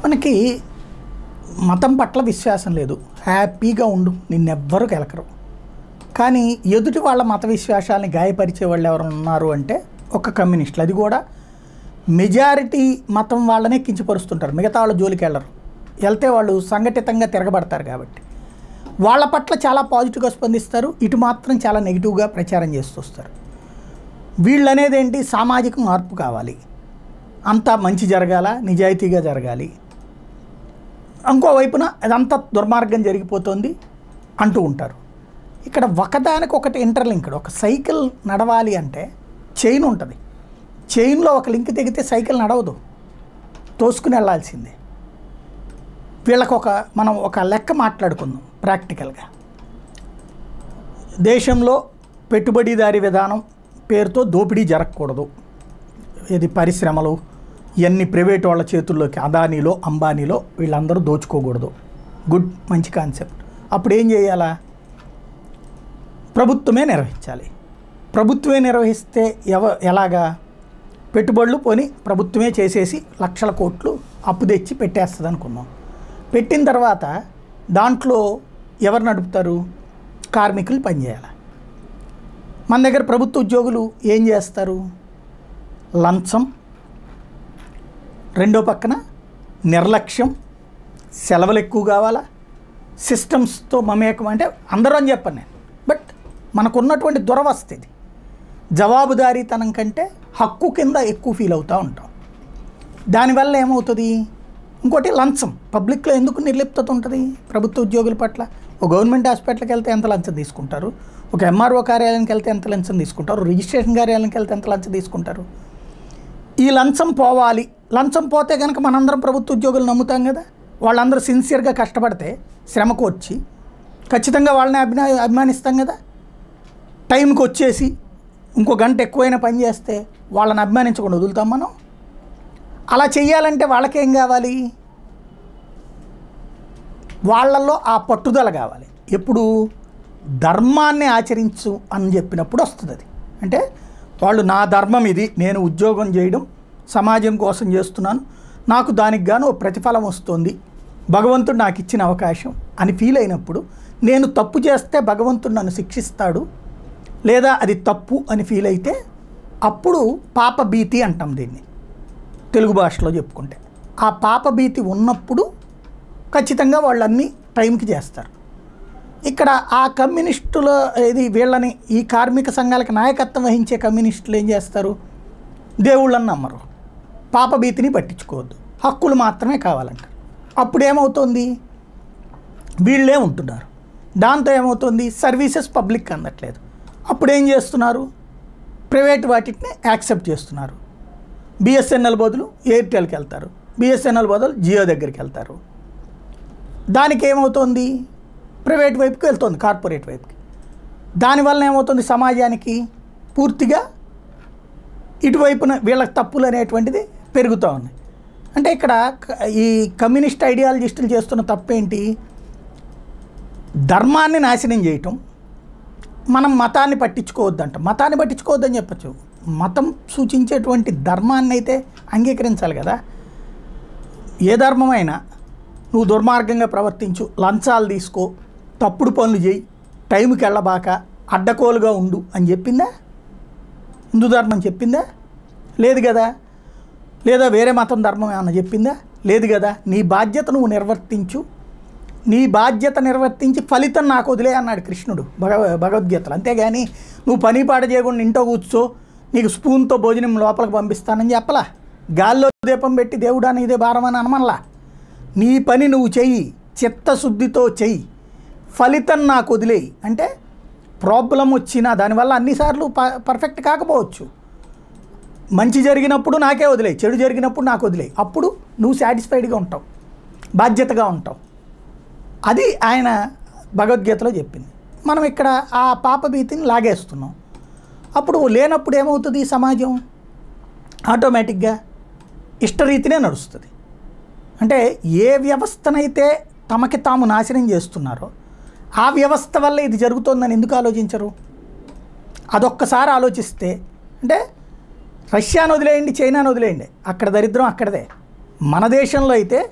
మనకి మతం పట్ల విశ్వాసం లేదు హ్యాపీగా ఉండు నిన్నెవ్వరూ కెలకరు కానీ ఎదుటి వాళ్ళ మత విశ్వాసాలని గాయపరిచే వాళ్ళు ఎవరైనా ఉన్నారు అంటే ఒక కమ్యూనిస్టులు అది కూడా మెజారిటీ మతం వాళ్ళనే కించపరుస్తుంటారు మిగతా వాళ్ళ జోలికి వెళ్ళరు వెళ్తే వాళ్ళు సంఘటితంగా తిరగబడతారు కాబట్టి వాళ్ళ పట్ల చాలా పాజిటివ్గా స్పందిస్తారు ఇటు మాత్రం చాలా నెగిటివ్గా ప్రచారం చేస్తూ వస్తారు వీళ్ళు అనేది ఏంటి సామాజిక మార్పు కావాలి అంతా మంచి జరగాల నిజాయితీగా జరగాలి ఇంకో వైపున అదంతా దుర్మార్గం జరిగిపోతుంది అంటూ ఉంటారు ఇక్కడ ఒకదానికి ఒకటి ఇంటర్లింక్డ్ ఒక సైకిల్ నడవాలి అంటే చైన్ ఉంటుంది చైన్లో ఒక లింక్ తెగితే సైకిల్ నడవదు తోసుకుని వెళ్ళాల్సిందే వీళ్ళకు ఒక మనం ఒక లెక్క మాట్లాడుకుందాం ప్రాక్టికల్గా దేశంలో పెట్టుబడిదారీ విధానం పేరుతో దోపిడీ జరగకూడదు ఇది పరిశ్రమలు ఇవన్నీ ప్రైవేట్ వాళ్ళ చేతుల్లోకి అదానీలో అంబానీలో వీళ్ళందరూ దోచుకోకూడదు గుడ్ మంచి కాన్సెప్ట్ అప్పుడు ఏం చేయాలా ప్రభుత్వమే నిర్వహించాలి ప్రభుత్వమే నిర్వహిస్తే ఎవ ఎలాగా పెట్టుబడులు పోని ప్రభుత్వమే చేసేసి లక్షల కోట్లు అప్పు తెచ్చి పెట్టేస్తుంది అనుకుందాం పెట్టిన తర్వాత దాంట్లో ఎవరు నడుపుతారు కార్మికులు పనిచేయాలి మన దగ్గర ప్రభుత్వ ఉద్యోగులు ఏం చేస్తారు లంచం రెండో పక్కన నిర్లక్ష్యం సెలవులు ఎక్కువ కావాలా సిస్టమ్స్తో మమేకం అంటే అందరూ అని చెప్పను నేను బట్ మనకున్నటువంటి దురవస్థ ఇది జవాబుదారీతనం కంటే హక్కు కింద ఎక్కువ ఫీల్ అవుతూ ఉంటాం దానివల్ల ఏమవుతుంది ఇంకోటి లంచం పబ్లిక్లో ఎందుకు నిర్లిప్తత ఉంటుంది ప్రభుత్వ ఉద్యోగుల పట్ల ఒక గవర్నమెంట్ హాస్పిటల్కి వెళ్తే ఎంత లంచం తీసుకుంటారు ఒక ఎంఆర్ఓ కార్యాలయానికి వెళ్తే ఎంత లంచం తీసుకుంటారు రిజిస్ట్రేషన్ కార్యాలయానికి వెళ్తే ఎంత లంచం తీసుకుంటారు ఈ లంచం పోవాలి లంచం పోతే కనుక మనందరం ప్రభుత్వ ఉద్యోగులు నమ్ముతాం కదా వాళ్ళందరూ సిన్సియర్గా కష్టపడితే శ్రమకు వచ్చి ఖచ్చితంగా వాళ్ళని అభినా అభిమానిస్తాం కదా టైంకి వచ్చేసి ఇంకో గంట ఎక్కువైనా పని చేస్తే వాళ్ళని అభిమానించకుండా వదులుతాం మనం అలా చెయ్యాలంటే వాళ్ళకేం కావాలి వాళ్ళల్లో ఆ పట్టుదల కావాలి ఎప్పుడు ధర్మాన్ని ఆచరించు అని చెప్పినప్పుడు వస్తుంది అది అంటే వాళ్ళు నా ధర్మం ఇది నేను ఉద్యోగం చేయడం సమాజం కోసం చేస్తున్నాను నాకు దానికి గాను ఓ ప్రతిఫలం వస్తుంది భగవంతుడు నాకు ఇచ్చిన అవకాశం అని ఫీల్ అయినప్పుడు నేను తప్పు చేస్తే భగవంతుడు నన్ను శిక్షిస్తాడు లేదా అది తప్పు అని ఫీల్ అయితే అప్పుడు పాప భీతి అంటాం దీన్ని తెలుగు భాషలో చెప్పుకుంటే ఆ పాప భీతి ఉన్నప్పుడు ఖచ్చితంగా వాళ్ళన్నీ టైంకి చేస్తారు ఇక్కడ ఆ కమ్యూనిస్టుల ఇది వీళ్ళని ఈ కార్మిక సంఘాలకు నాయకత్వం వహించే కమ్యూనిస్టులు ఏం చేస్తారు దేవుళ్ళని నమ్మరు పాప భీతిని పట్టించుకోవద్దు హక్కులు మాత్రమే కావాలంటారు అప్పుడు ఏమవుతుంది వీళ్ళే ఉంటున్నారు దాంతో ఏమవుతుంది సర్వీసెస్ పబ్లిక్ అందట్లేదు అప్పుడు ఏం చేస్తున్నారు ప్రైవేట్ వాటిని యాక్సెప్ట్ చేస్తున్నారు బిఎస్ఎన్ఎల్ బదులు ఎయిర్టెల్కి వెళ్తారు బిఎస్ఎన్ఎల్ బదులు జియో దగ్గరికి వెళ్తారు దానికి ఏమవుతుంది ప్రైవేట్ వైపుకి వెళ్తుంది కార్పొరేట్ వైపుకి దానివల్ల ఏమవుతుంది సమాజానికి పూర్తిగా ఇటువైపున వీళ్ళకి తప్పులు అనేటువంటిది పెరుగుతూ ఉన్నాయి అంటే ఇక్కడ క- ఈ కమ్యూనిస్ట్ ఐడియాలజిస్టులు చేస్తున్న తప్పేంటి ధర్మాన్ని నాశనం చేయటం మనం మతాన్ని పట్టించుకోవద్దంట మతాన్ని పట్టించుకోవద్దని చెప్పచ్చు మతం సూచించేటువంటి ధర్మాన్ని అయితే అంగీకరించాలి కదా ఏ ధర్మమైనా నువ్వు దుర్మార్గంగా ప్రవర్తించు లంచాలు తీసుకో తప్పుడు పనులు చేయి టైంకి వెళ్ళబాక అడ్డకోలుగా ఉండు అని చెప్పిందా హిందూ ధర్మం చెప్పిందా లేదు కదా లేదా వేరే మతం ధర్మం ఏమన్నా చెప్పిందా లేదు కదా నీ బాధ్యత నువ్వు నిర్వర్తించు నీ బాధ్యత నిర్వర్తించి ఫలితం నాకు వదిలే అన్నాడు కృష్ణుడు భగ భగవద్గీతలు అంతేగాని నువ్వు పని పాట చేయకుండా ఇంట్లో కూర్చో నీకు స్పూన్తో భోజనం లోపలికి పంపిస్తానని చెప్పలా గాల్లో దీపం పెట్టి దేవుడా నీదే భారం అని అనమల్లా నీ పని నువ్వు చెయ్యి చిత్తశుద్ధితో చెయ్యి ఫలితం నాకు వదిలేయి అంటే ప్రాబ్లం వచ్చినా దానివల్ల అన్నిసార్లు ప పర్ఫెక్ట్ కాకపోవచ్చు మంచి జరిగినప్పుడు నాకే వదిలేయి చెడు జరిగినప్పుడు నాకు వదిలేయి అప్పుడు నువ్వు సాటిస్ఫైడ్గా ఉంటావు బాధ్యతగా ఉంటావు అది ఆయన భగవద్గీతలో చెప్పింది మనం ఇక్కడ ఆ పాపభీతిని లాగేస్తున్నాం అప్పుడు లేనప్పుడు ఏమవుతుంది ఈ సమాజం ఆటోమేటిక్గా ఇష్టరీతినే నడుస్తుంది అంటే ఏ వ్యవస్థనైతే తమకి తాము నాశనం చేస్తున్నారో ఆ వ్యవస్థ వల్ల ఇది జరుగుతోందని ఎందుకు ఆలోచించరు అదొక్కసారి ఆలోచిస్తే అంటే రష్యాను వదిలేయండి చైనాను వదిలేయండి అక్కడ దరిద్రం అక్కడదే మన దేశంలో అయితే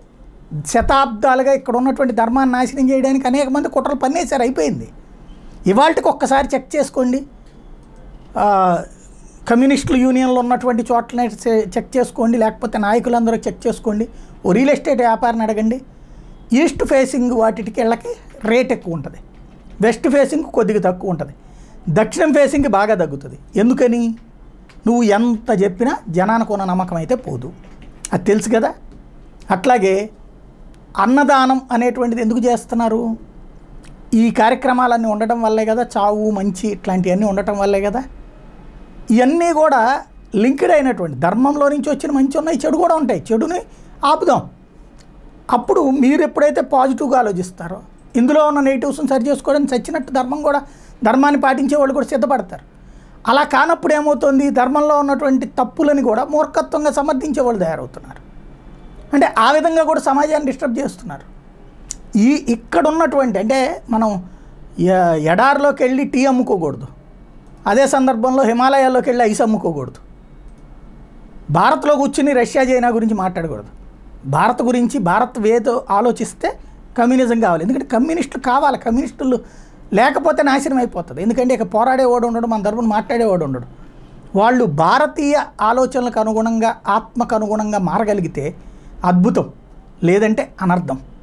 శతాబ్దాలుగా ఇక్కడ ఉన్నటువంటి ధర్మాన్ని నాశనం చేయడానికి అనేక మంది కుట్రలు పన్నేశారు అయిపోయింది ఇవాళకి ఒక్కసారి చెక్ చేసుకోండి ఆ, కమ్యూనిస్టుల యూనియన్లో ఉన్నటువంటి చోట్లనే చె- చెక్ చేసుకోండి లేకపోతే నాయకులందరూ చెక్ చేసుకోండి ఓ రియల్ ఎస్టేట్ వ్యాపారిని అడగండి ఈస్ట్ ఫేసింగ్ వాటికి ఇళ్ళకి రేట్ ఎక్కువ ఉంటుంది వెస్ట్ ఫేసింగ్ కొద్దిగా తక్కువ ఉంటుంది దక్షిణం ఫేసింగ్ బాగా తగ్గుతుంది ఎందుకని నువ్వు ఎంత చెప్పినా జనానికి ఉన్న నమ్మకం అయితే పోదు అది తెలుసు కదా అట్లాగే అన్నదానం అనేటువంటిది ఎందుకు చేస్తున్నారు ఈ కార్యక్రమాలన్నీ ఉండటం వల్లే కదా చావు మంచి ఇట్లాంటివన్నీ ఉండటం వల్లే కదా ఇవన్నీ కూడా లింక్డ్ అయినటువంటి ధర్మంలో నుంచి వచ్చిన మంచి ఉన్నాయి చెడు కూడా ఉంటాయి చెడుని ఆపుదాం అప్పుడు మీరు ఎప్పుడైతే పాజిటివ్గా ఆలోచిస్తారో ఇందులో ఉన్న నెగిటివ్స్ని సరి చేసుకోవడానికి చచ్చినట్టు ధర్మం కూడా ధర్మాన్ని పాటించే వాళ్ళు కూడా సిద్ధపడతారు అలా కానప్పుడు ఏమవుతుంది ధర్మంలో ఉన్నటువంటి తప్పులని కూడా మూర్ఖత్వంగా సమర్థించే వాళ్ళు తయారవుతున్నారు అంటే ఆ విధంగా కూడా సమాజాన్ని డిస్టర్బ్ చేస్తున్నారు ఈ ఇక్కడ ఉన్నటువంటి అంటే మనం ఎ- ఎడారిలోకి వెళ్ళి టీ అమ్ముకోకూడదు అదే సందర్భంలో హిమాలయాల్లోకి వెళ్ళి ఐస్ అమ్ముకోకూడదు భారత్లో కూర్చుని రష్యా చైనా గురించి మాట్లాడకూడదు భారత్ గురించి భారత్ వేదో ఆలోచిస్తే కమ్యూనిజం కావాలి ఎందుకంటే కమ్యూనిస్టులు కావాలి కమ్యూనిస్టులు లేకపోతే నాశనం అయిపోతుంది ఎందుకంటే ఇక పోరాడేవాడు ఉండడు మన తరపున మాట్లాడేవాడు ఉండడు వాళ్ళు భారతీయ ఆలోచనలకు అనుగుణంగా ఆత్మకు అనుగుణంగా మారగలిగితే అద్భుతం లేదంటే అనర్థం